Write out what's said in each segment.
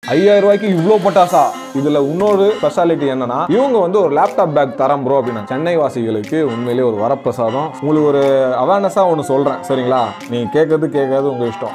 ஐயாயிரம் ரூபாய்க்கு இவ்வளோ பட்டாசா இதுல இன்னொரு ஸ்பெஷாலிட்டி என்னன்னா இவங்க வந்து ஒரு லேப்டாப் பேக் தரம் ப்ரோ அப்படின்னா சென்னை வாசிகளுக்கு உண்மையிலேயே ஒரு வரப்பிரசாதம் உங்களுக்கு ஒரு அவேர்னஸா ஒன்று சொல்றேன் சரிங்களா நீங்க கேட்கறது கேட்காது உங்க இஷ்டம்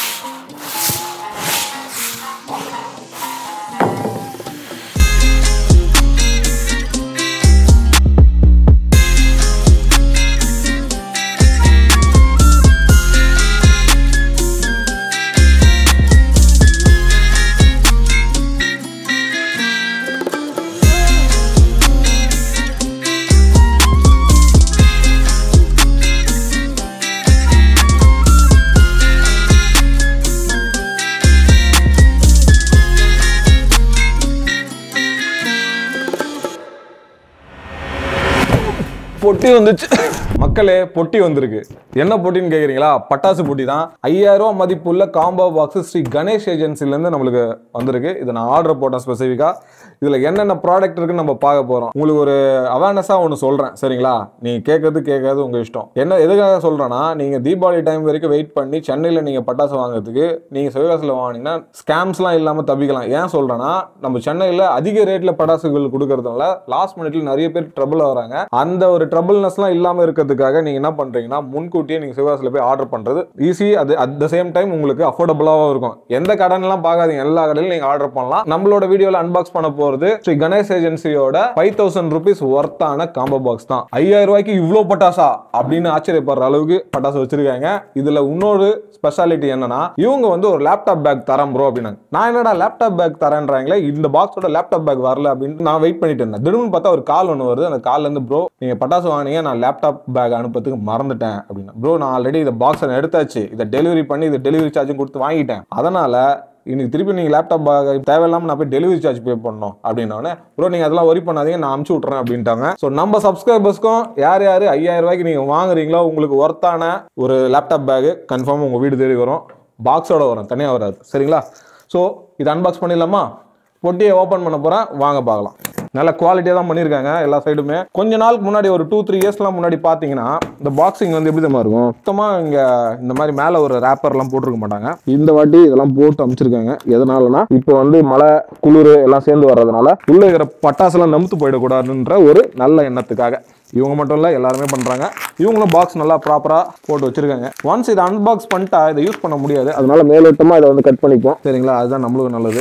பொட்டி வந்துச்சு மக்களே பொட்டி வந்திருக்கு என்ன பொட்டின்னு கேக்குறீங்களா பட்டாசு பொட்டி தான் ஐயாயிரம் ரூபாய் மதிப்புள்ள காம்போ பாக்ஸ் ஸ்ரீ கணேஷ் ஏஜென்சில இருந்து நம்மளுக்கு வந்திருக்கு இதை நான் ஆர்டர் போட்டேன் ஸ்பெசிஃபிக்கா இதுல என்னென்ன ப்ராடக்ட் இருக்குன்னு நம்ம பார்க்க போறோம் உங்களுக்கு ஒரு அவேர்னஸா ஒன்று சொல்றேன் சரிங்களா நீங்க கேட்கறது கேட்காது உங்க இஷ்டம் என்ன எதுக்காக சொல்றேன்னா நீங்க தீபாவளி டைம் வரைக்கும் வெயிட் பண்ணி சென்னையில நீங்க பட்டாசு வாங்குறதுக்கு நீங்க சிவகாசியில் வாங்கினீங்கன்னா ஸ்கேம்ஸ்லாம் இல்லாம தப்பிக்கலாம் ஏன் சொல்றேன்னா நம்ம சென்னையில அதிக ரேட்ல பட்டாசுகள் கொடுக்கறதுனால லாஸ்ட் மினிட்ல நிறைய பேர் ட்ரபிள் ஆகுறாங்க அந்த ஒரு ட்ரபிள்னஸ்லாம் இல்லாம இருக்கிறதுக்காக நீங்க என்ன பண்றீங்கன்னா முன்கூட்டியே நீங்க சிவகாசியில் போய் ஆர்டர் பண்றது ஈஸி அது அட் த சேம் டைம் உங்களுக்கு அஃபோர்டபுளாகவும் இருக்கும் எந்த கடைன்லாம் பார்க்காதீங்க எல்லா கடையிலும் நீங்க ஆர்டர் பண்ணலாம் நம்மளோட வீடியோல அன்பாக்ஸ் பண்ண போறது ஸ்ரீ கணேஷ் ஏஜென்சியோட ஃபைவ் தௌசண்ட் ருபீஸ் ஒர்த்தான காம்போ பாக்ஸ் தான் ஐயாயிரம் ரூபாய்க்கு இவ்வளோ பட்டாசா அப்படின்னு ஆச்சரியப்படுற அளவுக்கு பட்டாசு வச்சிருக்காங்க இதுல இன்னொரு ஸ்பெஷாலிட்டி என்னன்னா இவங்க வந்து ஒரு லேப்டாப் பேக் தரம் ப்ரோ அப்படின்னாங்க நான் என்னடா லேப்டாப் பேக் தரேன்றாங்களே இந்த பாக்ஸோட லேப்டாப் பேக் வரல அப்படின்னு நான் வெயிட் பண்ணிட்டு இருந்தேன் திடீர்னு பார்த்தா ஒரு கால் ஒன்று வருது அந்த கால்ல இருந்து ப்ரோ நீங்க பட்டாசு வாங்கினீங்க நான் லேப்டாப் பேக் அனுப்புறதுக்கு மறந்துட்டேன் அப்படின்னா ப்ரோ நான் ஆல்ரெடி இந்த பாக்ஸை எடுத்தாச்சு இதை டெலிவரி பண்ணி இதை டெலிவரி சார்ஜும் கொடுத்து வாங்கிட்டேன் அதனால இன்னைக்கு திருப்பி நீங்கள் லேப்டாப் பேக் தேவையில்லாமல் நான் போய் டெலிவரி சார்ஜ் பே பண்ணணும் அப்படின்னோடனே ப்ரோ நீங்கள் அதெல்லாம் ஒரி பண்ணாதீங்க நான் அமுச்சு விட்றேன் அப்படின்ட்டாங்க ஸோ நம்ம சப்ஸ்கிரைபர்ஸ்க்கும் யார் யார் ஐயாயிரம் ரூபாய்க்கு நீங்கள் வாங்குறீங்களோ உங்களுக்கு ஒர்த்தான ஒரு லேப்டாப் பேக்கு கன்ஃபார்ம் உங்கள் வீடு தேடி வரும் பாக்ஸோட வரும் தனியாக வராது சரிங்களா ஸோ இது அன்பாக்ஸ் பண்ணிடலாமா பொட்டியை ஓப்பன் பண்ண போகிறேன் வாங்க பார்க்கலாம் நல்ல குவாலிட்டியாக தான் பண்ணியிருக்காங்க எல்லா சைடுமே கொஞ்ச நாளுக்கு முன்னாடி ஒரு டூ த்ரீ இயர்ஸ்லாம் முன்னாடி பார்த்தீங்கன்னா இந்த பாக்ஸிங் வந்து எப்படி தெரியுமா இருக்கும் சுத்தமாக இங்கே இந்த மாதிரி மேலே ஒரு ரேப்பர்லாம் போட்டிருக்க மாட்டாங்க இந்த வாட்டி இதெல்லாம் போட்டு அமைச்சிருக்காங்க எதனாலனா இப்போ வந்து மழை குளிர் எல்லாம் சேர்ந்து வர்றதுனால உள்ள இருக்கிற பட்டாசுலாம் நமுத்து போயிடக்கூடாதுன்ற ஒரு நல்ல எண்ணத்துக்காக இவங்க மட்டும் இல்லை எல்லாருமே பண்ணுறாங்க இவங்களும் பாக்ஸ் நல்லா ப்ராப்பராக போட்டு வச்சிருக்காங்க ஒன்ஸ் இதை அன்பாக்ஸ் பண்ணிட்டா இதை யூஸ் பண்ண முடியாது அதனால மேலோட்டமாக இதை வந்து கட் பண்ணிப்போம் சரிங்களா அதுதான் நம்மளுக்கு நல்லது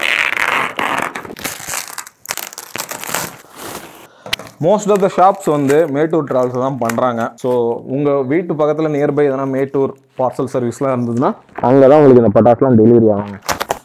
மோஸ்ட் ஆஃப் த ஷாப்ஸ் வந்து மேட்டூர் ட்ராவல்ஸ் தான் பண்ணுறாங்க ஸோ உங்கள் வீட்டு பக்கத்தில் நியர்பை எதனா மேட்டூர் பார்சல் சர்வீஸ்லாம் இருந்ததுன்னா அங்கே தான் உங்களுக்கு இந்த பட்டாசுலாம் டெலிவரி ஆகும்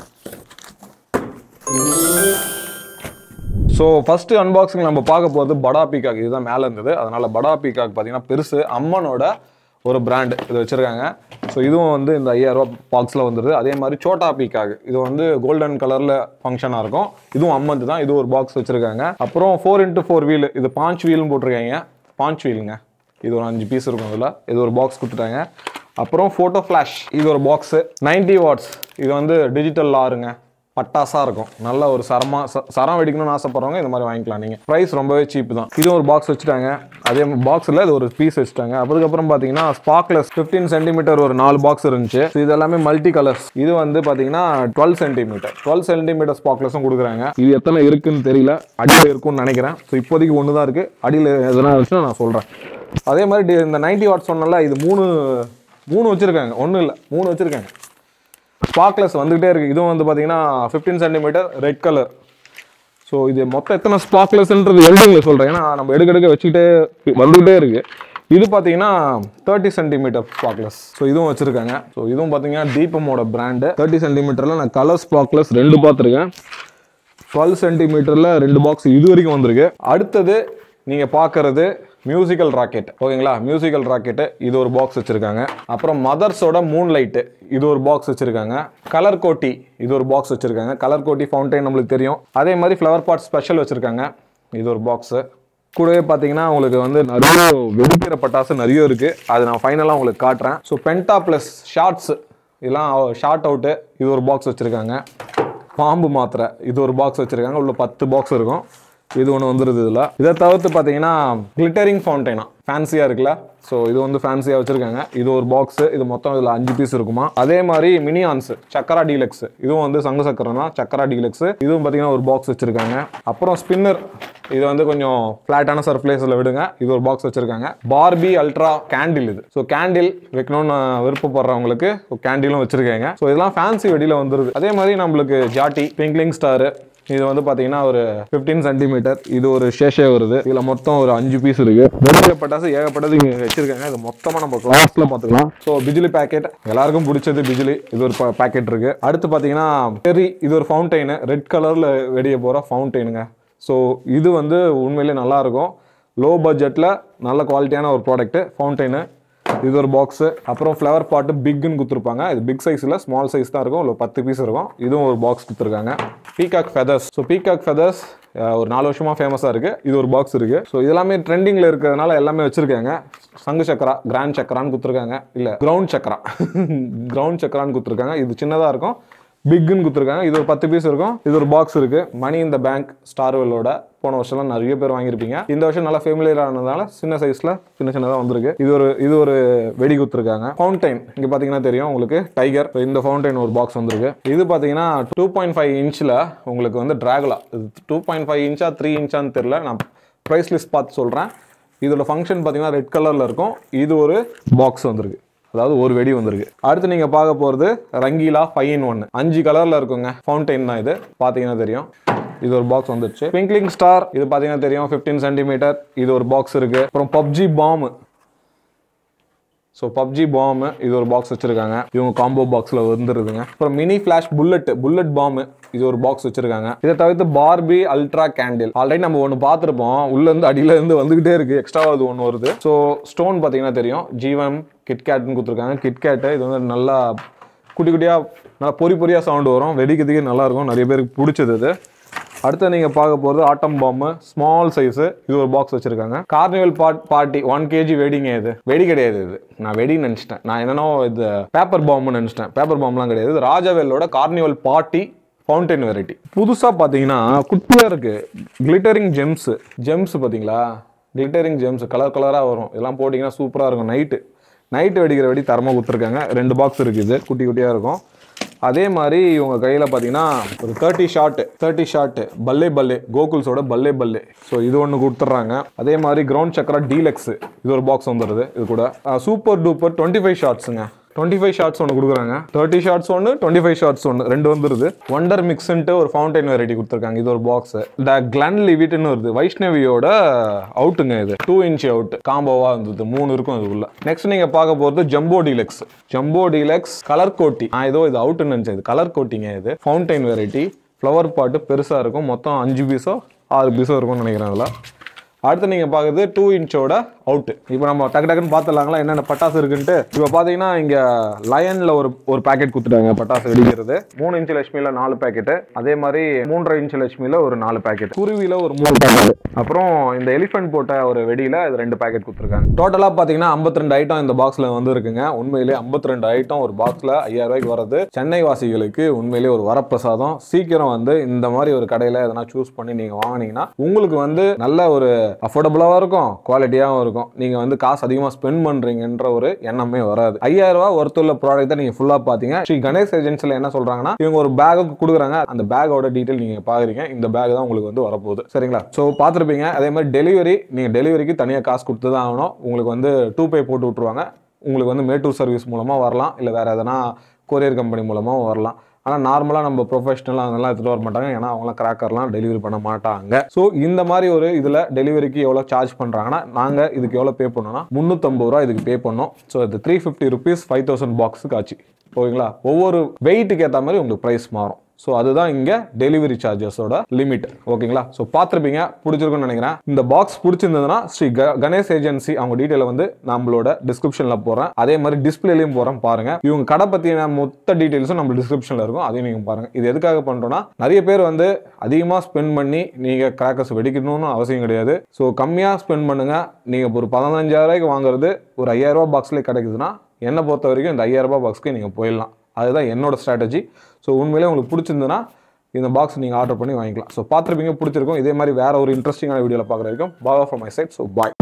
ஸோ ஃபஸ்ட்டு அன்பாக்சிங் நம்ம பார்க்க போகிறது படா பீகாக் இதுதான் மேலே இருந்தது அதனால் படா பீகாக் பார்த்தீங்கன்னா பெருசு அம்மனோட ஒரு பிராண்ட் இது வச்சுருக்காங்க ஸோ இதுவும் வந்து இந்த ஐயாயிரரூபா பாக்ஸில் வந்துடுது அதே மாதிரி சோட்டா பீகாக் இது வந்து கோல்டன் கலரில் ஃபங்க்ஷனாக இருக்கும் இதுவும் அம்மந்து தான் இது ஒரு பாக்ஸ் வச்சுருக்காங்க அப்புறம் ஃபோர் இன்ட்டு ஃபோர் வீல் இது பாஞ்ச் வீல்னு போட்டிருக்காங்க பாஞ்ச் வீலுங்க இது ஒரு அஞ்சு பீஸ் இருக்கும் இதில் இது ஒரு பாக்ஸ் கொடுத்துட்டாங்க அப்புறம் ஃபோட்டோ ஃப்ளாஷ் இது ஒரு பாக்ஸு 90 வாட்ஸ் இது வந்து டிஜிட்டல் லாருங்க பட்டாசா இருக்கும் நல்ல ஒரு சரமா ச- சரம் வெடிக்கணும்னு ஆசைப்படுறவங்க இந்த மாதிரி வாங்கிக்கலாம் நீங்க ப்ரைஸ் ரொம்பவே சீப் தான் இது ஒரு பாக்ஸ் வச்சுட்டாங்க அதே பாக்ஸில் இது ஒரு பீஸ் வச்சுட்டாங்க அதுக்கப்புறம் பார்த்தீங்கன்னா ஸ்பார்க்லெஸ் 15 சென்டிமீட்டர் ஒரு நாலு பாக்ஸ் இருந்துச்சு So இது எல்லாமே மல்டி கலர்ஸ் இது வந்து பார்த்தீங்கன்னா டுவெல் சென்டிமீட்டர் டுவெல் சென்டிமீட்டர் ஸ்பார்க்லெஸும் கொடுக்குறாங்க இது எத்தனை இருக்குன்னு தெரியல அடியில் இருக்கும்னு நினைக்கிறேன் ஸோ இப்போதைக்கு ஒன்று தான் இருக்கு அடியில் எதனா இருந்துச்சுன்னா நான் சொல்கிறேன் அதே மாதிரி டி- இந்த 90 வாட் சொன்னல இது மூணு மூணு வச்சிருக்காங்க ஒன்றும் இல்லை மூணு வச்சிருக்காங்க ஸ்பார்க்லெஸ் வந்துகிட்டே இருக்கு இதுவும் வந்து பார்த்தீங்கன்னா 15 சென்டிமீட்டர் ரெட் கலர் ஸோ இது மொத்தம் எத்தனை ஸ்பார்க்லெஸ்ன்றது எல்டிங்கில் சொல்கிறேன் ஏன்னா நம்ம எடுக்க எடுக்க வச்சுக்கிட்டே வந்துகிட்டே இருக்கு இது பார்த்தீங்கன்னா தேர்ட்டி சென்டிமீட்டர் ஸ்பார்க்லெஸ் ஸோ இதுவும் வச்சுருக்காங்க ஸோ இதுவும் பார்த்தீங்கன்னா தீபமோட பிராண்டு தேர்ட்டி சென்டிமீட்டரில் நான் கலர் ஸ்பார்க்லெஸ் ரெண்டு பார்த்துருக்கேன் டுவெல் சென்டிமீட்டரில் ரெண்டு பாக்ஸ் இது வரைக்கும் வந்திருக்கு அடுத்தது நீங்கள் பார்க்கறது மியூசிக்கல் ராக்கெட் ஓகேங்களா மியூசிக்கல் ராக்கெட்டு இது ஒரு பாக்ஸ் வச்சுருக்காங்க அப்புறம் மதர்ஸோட மூன் லைட்டு இது ஒரு பாக்ஸ் வச்சுருக்காங்க கலர் கோட்டி இது ஒரு பாக்ஸ் வச்சுருக்காங்க கலர் கோட்டி ஃபவுண்டைன் நம்மளுக்கு தெரியும் அதே மாதிரி ஃப்ளவர் பாட் ஸ்பெஷல் வச்சுருக்காங்க இது ஒரு பாக்ஸு கூடவே பார்த்தீங்கன்னா உங்களுக்கு வந்து நிறைய வெடிக்கிற பட்டாசு நிறைய இருக்குது அது நான் ஃபைனலாக உங்களுக்கு காட்டுறேன் ஸோ பென்டா ப்ளஸ் ஷார்ட்ஸ் இதெல்லாம் ஷார்ட் அவுட்டு இது ஒரு பாக்ஸ் வச்சுருக்காங்க பாம்பு மாத்திரை இது ஒரு பாக்ஸ் வச்சுருக்காங்க உள்ள பத்து பாக்ஸ் இருக்கும் இது ஒன்று வந்துருது இதில் இதை தவிர்த்து பார்த்தீங்கன்னா கிளிட்டரிங் ஃபவுண்டைனா ஃபேன்சியாக இருக்குல்ல ஸோ இது வந்து ஃபேன்சியாக வச்சுருக்காங்க இது ஒரு பாக்ஸு இது மொத்தம் இதில் அஞ்சு பீஸ் இருக்குமா அதே மாதிரி மினியான்ஸ் சக்கரா டீலக்ஸ் இதுவும் வந்து சங்கு சக்கரம் தான் சக்கரா டீலக்ஸ் இதுவும் பார்த்தீங்கன்னா ஒரு பாக்ஸ் வச்சுருக்காங்க அப்புறம் ஸ்பின்னர் இது வந்து கொஞ்சம் ஃப்ளாட்டான சர்ஃப்ளேஸில் விடுங்க இது ஒரு பாக்ஸ் வச்சுருக்காங்க பார்பி அல்ட்ரா கேண்டில் இது ஸோ கேண்டில் வைக்கணும்னு விருப்பப்படுறவங்களுக்கு கேண்டிலும் வச்சுருக்காங்க ஸோ இதெல்லாம் ஃபேன்சி வெடியில் வந்துருது அதே மாதிரி நம்மளுக்கு ஜாட்டி பிங்க்லிங் ஸ்டாரு இது வந்து பார்த்தீங்கன்னா ஒரு 15 சென்டிமீட்டர் இது ஒரு ஷேஷே வருது இதில் மொத்தம் ஒரு அஞ்சு பீஸ் இருக்கு வெடிக்க பட்டாசு ஏகப்பட்டது இங்கே வச்சிருக்காங்க இது மொத்தமாக நம்ம கிளாஸ்ல பார்த்துக்கலாம் ஸோ பிஜிலி பேக்கெட் எல்லாருக்கும் பிடிச்சது பிஜிலி இது ஒரு பேக்கெட் இருக்கு அடுத்து பார்த்தீங்கன்னா பெரி இது ஒரு ஃபவுண்டைனு ரெட் கலரில் வெடிய போகிற ஃபவுண்டைனுங்க ஸோ இது வந்து உண்மையிலே நல்லா இருக்கும் லோ பட்ஜெட்டில் நல்ல குவாலிட்டியான ஒரு ப்ராடக்ட்டு ஃபவுண்டைனு இது ஒரு பாக்ஸு அப்புறம் ஃப்ளவர் பாட்டு பிக்குன்னு கொடுத்துருப்பாங்க இது பிக் சைஸில் ஸ்மால் சைஸ் தான் இருக்கும் ஒரு பத்து பீஸ் இருக்கும் இதுவும் ஒரு பாக்ஸ் கொடுத்துருக்காங்க peacock feathers so peacock feathers ஒரு நாலு வருஷமாக ஃபேமஸாக இருக்குது இது ஒரு பாக்ஸ் இருக்குது ஸோ இதெல்லாமே ட்ரெண்டிங்கில் இருக்கிறதுனால எல்லாமே வச்சுருக்காங்க சங்கு சக்கரா கிராண்ட் சக்கரான்னு கொடுத்துருக்காங்க இல்லை கிரவுண்ட் சக்கரா கிரவுண்ட் சக்கரான்னு கொடுத்துருக்காங்க இது சின்னதாக இருக்கும் பிக்குன்னு கொடுத்துருக்காங்க இது ஒரு பத்து பீஸ் இருக்கும் இது ஒரு பாக்ஸ் இருக்கு மணி இந்த பேங்க் ஸ்டார்வெல்லோட போன வருஷம்லாம் நிறைய பேர் வாங்கியிருப்பீங்க இந்த வருஷம் நல்லா ஃபெமிலியர் ஆனதால சின்ன சைஸ்ல சின்ன சின்னதாக வந்திருக்கு இது ஒரு இது ஒரு வெடி கொடுத்துருக்காங்க ஃபவுண்டைன் இங்க பாத்தீங்கன்னா தெரியும் உங்களுக்கு டைகர் இந்த ஃபவுண்டைன் ஒரு பாக்ஸ் வந்திருக்கு இது பாத்தீங்கன்னா டூ பாயிண்ட் ஃபைவ் இன்ச்சில் உங்களுக்கு வந்து டிராகுலா இது டூ பாயிண்ட் ஃபைவ் இன்ச்சா த்ரீ இன்ச்சான்னு தெரியல நான் ப்ரைஸ் லிஸ்ட் பார்த்து சொல்கிறேன் இதோட ஃபங்க்ஷன் பார்த்தீங்கன்னா ரெட் கலரில் இருக்கும் இது ஒரு பாக்ஸ் வந்திருக்கு அதாவது ஒரு வெடி வந்திருக்கு அடுத்து நீங்க பார்க்க போறது ரங்கீலா ஃபைவ் இன் ஒன் அஞ்சு கலர்ல இருக்குங்க ஃபவுண்டைன் தான் இது பாத்தீங்கன்னா தெரியும் இது ஒரு பாக்ஸ் வந்துருச்சு பிங்க்லிங் ஸ்டார் இது பாத்தீங்கன்னா தெரியும் 15 சென்டிமீட்டர் இது ஒரு பாக்ஸ் இருக்கு அப்புறம் PUBG bomb so PUBG bomb இது ஒரு பாக்ஸ் வச்சிருக்காங்க இவங்க காம்போ பாக்ஸில் வந்துருதுங்க அப்புறம் mini flash bullet bullet bomb இது ஒரு பாக்ஸ் வச்சிருக்காங்க இதை தவிர்த்து பார்பி அல்ட்ரா கேண்டில் ஆல்ரெடி நம்ம ஒன்று பார்த்துருப்போம் உள்ள இருந்து அடியில இருந்து வந்துகிட்டே இருக்கு எக்ஸ்ட்ரா அது ஒன்று வருது ஸோ ஸ்டோன் பார்த்தீங்கன்னா தெரியும் ஜீவம் கிட்கேட்னு கொடுத்துருக்காங்க கிட்கேட்டு இது வந்து நல்லா குட்டி குட்டியாக நல்லா பொறி பொரியாக சவுண்டு வரும் வெடிக்கிறதுக்கே நல்லா இருக்கும் நிறைய பேருக்கு பிடிச்சது இது அடுத்து நீங்கள் பார்க்க போகிறது ஆட்டம் பாம்பு ஸ்மால் சைஸு இது ஒரு பாக்ஸ் வச்சிருக்காங்க carnival part party one KG வெடிங்க இது வெடி கிடையாது இது நான் வெடின்னு நினச்சிட்டேன் நான் என்னன்னோ இது பேப்பர் பாம்புன்னு நினச்சிட்டேன் பேப்பர் பாம்புலாம் கிடையாது இது ராஜாவேலோட கார்னிவல் பார்ட்டி ஃபவுண்டைன் வெரைட்டி புதுசாக பார்த்தீங்கன்னா குட்டியாக இருக்கு கிளிட்டரிங் ஜெம்ஸ் ஜெம்ஸ் பார்த்தீங்களா கிளிட்டரிங் ஜெம்ஸ் கலர் கலராக வரும் இதெல்லாம் போட்டிங்கன்னா சூப்பராக இருக்கும் நைட்டு நைட்டு வெடிக்கிற வெடி தரமாக கொடுத்துருக்காங்க ரெண்டு பாக்ஸ் இருக்குது குட்டி குட்டியாக இருக்கும் அதே மாதிரி இவங்க கையில் பார்த்தீங்கன்னா ஒரு தேர்ட்டி ஷாட் தேர்ட்டி ஷாட் பல்லே பல்லே கோகுல்ஸோட பல்லே பல்லே ஸோ இது ஒன்று கொடுத்துட்றாங்க அதே மாதிரி கிரவுண்ட் சக்கரா டீலக்ஸ் இது ஒரு பாக்ஸ் வந்துடுது இது கூட சூப்பர் டூப்பர் டுவெண்ட்டி ஃபைவ் ஷாட்ஸுங்க டுவெண்ட்டி ஃபைவ் ஷார்ட்ஸ் ஒன்று கொடுக்குறாங்க தேர்ட்டி ஷார்ட்ஸ் ஒன்று டுவெண்ட்டி ஃபைவ் ஷார்ட்ஸ் ஒன்று ரெண்டு வந்துருது ஒண்டர் மிக்ஸ்ன்ட்டு ஒரு ஃபவுண்டைன் வெரைட்டி கொடுத்துருக்காங்க இது ஒரு பாக்ஸ் த கிளன் லிவிட்னு வருது வைஷ்ணவியோட அவுட்டுங்க இது டூ இன்ச் அவுட் காம்போவாக இருந்தது மூணு இருக்கும் இதுக்குள்ள நெக்ஸ்ட் நீங்கள் பார்க்க போகிறது jumbo deluxe jumbo deluxe colour கோட்டி நான் ஏதோ இது அவுட்டுன்னு நினச்சேன் இது கலர் கோட்டிங்க இது ஃபவுண்டைன் வெரைட்டி ஃப்ளவர் பாட்டு பெருசாக இருக்கும் மொத்தம் அஞ்சு பீஸோ ஆறு பீஸோ இருக்கும்னு நினைக்கிறேன் அதில் அடுத்து நீங்க பார்க்குறது டூ இன்ச்சோட அவுட் இப்போ நம்ம டக்கு டக்குன்னு பார்த்துலாங்களா என்னென்ன பட்டாசு இருக்குன்ட்டு இப்போ பார்த்தீங்கன்னா இங்க லயன்ல ஒரு ஒரு பாக்கெட் கொடுத்துட்டாங்க பட்டாசு வெடிக்கிறது மூணு இன்ச் லட்சுமியில நாலு பாக்கெட் அதே மாதிரி மூன்றரை இன்ச் லட்சுமியில ஒரு நாலு பாக்கெட் குருவில ஒரு மூணு பாக்கெட் அப்புறம் இந்த எலிஃபென்ட் போட்ட ஒரு வெடியில இது ரெண்டு பாக்கெட் கொடுத்துருக்காங்க டோட்டலாக பார்த்தீங்கன்னா 52 ஐட்டம் இந்த பாக்ஸ்ல வந்து இருக்குங்க உண்மையிலே 52 ஐட்டம் ஒரு பாக்ஸ்ல ஐயாயிரம் ரூபாய்க்கு வர்றது சென்னை வாசிகளுக்கு உண்மையிலே ஒரு வரப்பிரசாதம் சீக்கிரம் வந்து இந்த மாதிரி ஒரு கடையில எதனா சூஸ் பண்ணி நீங்க வாங்குனீங்கன்னா உங்களுக்கு வந்து நல்ல ஒரு அஃபோர்டபுளாகவும் இருக்கும் குவாலிட்டியாகவும் இருக்கும் நீங்க வந்து காசு அதிகமாக ஸ்பெண்ட் பண்றீங்கன்ற ஒரு எண்ணமே வராது ஐயாயிரம் ரூபாய் ஒருத்துள்ள ப்ராடக்ட் நீங்க ஃபுல்லா பாத்தீங்க ஸ்ரீ கணேஷ் ஏஜென்சில என்ன சொல்றாங்கன்னா இவங்க ஒரு பேக்கு கொடுக்குறாங்க அந்த பேக்கோட டீட்டெயில் நீங்க பாக்குறீங்க இந்த பேக் தான் உங்களுக்கு வந்து வரப்போகுது சரிங்களா ஸோ பார்த்துருப்பீங்க அதே மாதிரி டெலிவரி நீங்க டெலிவரிக்கு தனியாக காசு கொடுத்து தான் ஆகணும் உங்களுக்கு வந்து டூ பே போட்டு விட்ருவாங்க உங்களுக்கு வந்து மேட்டூர் சர்வீஸ் மூலமா வரலாம் இல்லை வேற எதனா கொரியர் கம்பெனி மூலமாகவும் வரலாம் ஆனால் நார்மலாக நம்ம ப்ரொஃபஷனலாக அதெல்லாம் எடுத்துகிட்டு வர மாட்டாங்க ஏன்னா அவங்களாம் கிராக்கர்லாம் டெலிவரி பண்ண மாட்டாங்க ஸோ இந்த மாதிரி ஒரு இதில் டெலிவரிக்கு எவ்வளோ சார்ஜ் பண்ணுறாங்கன்னா நாங்கள் இதுக்கு எவ்வளோ பே பண்ணோம்னா முந்நூற்றம்பது ரூபா இதுக்கு பே பண்ணோம் ஸோ இது three fifty rupees five thousand பாக்ஸுக்கு ஆச்சு ஓகேங்களா ஒவ்வொரு வெயிட்டுக்கு ஏற்ற மாதிரி உங்களுக்கு ப்ரைஸ் மாறும் ஸோ அதுதான் இங்கே டெலிவரி சார்ஜஸோட லிமிட் ஓகேங்களா ஸோ பார்த்துருப்பீங்க பிடிச்சிருக்குன்னு நினைக்கிறேன் இந்த பாக்ஸ் பிடிச்சிருந்ததுன்னா ஸ்ரீ க- கணேஷ் ஏஜென்சி அவங்க டீட்டெயிலை வந்து நம்மளோட டிஸ்கிரிப்ஷனில் போடுறேன் அதே மாதிரி டிஸ்பிளேலையும் போகிறேன் பாருங்க இவங்க கடை பற்றின மொத்த டீட்டெயில்ஸும் நம்ம டிஸ்கிரிப்ஷனில் இருக்கும் அதையும் நீங்கள் பாருங்க இது எதுக்காக பண்ணுறோன்னா நிறைய பேர் வந்து அதிகமாக ஸ்பெண்ட் பண்ணி நீங்கள் கிராக்கர்ஸ் வெடிக்கணும்னு அவசியம் கிடையாது ஸோ கம்மியாக ஸ்பெண்ட் பண்ணுங்க நீங்கள் ஒரு பதினஞ்சாயிரம் ரூபாய்க்கு வாங்குறது ஒரு ஐயாயிரம் ரூபாய் பாக்ஸ்லேயே கிடைக்குதுன்னா என்னை பொறுத்த வரைக்கும் இந்த ஐயாயிரம் ரூபாய் பாக்ஸ்க்கு நீங்கள் போயிடலாம் அதுதான் என்னோட ஸ்ட்ராட்டஜி ஸோ உண்மையிலே உங்களுக்கு பிடிச்சிருந்ததுன்னா இந்த பாக்ஸ் நீங்கள் ஆர்டர் பண்ணி வாங்கிக்கலாம் ஸோ பார்த்துருப்பீங்க பிடிச்சிருக்கும் இதே மாதிரி வேற ஒரு இன்ட்ரெஸ்டிங்கான வீடியோவில் பார்க்குற வரைக்கும் bye from my side so bye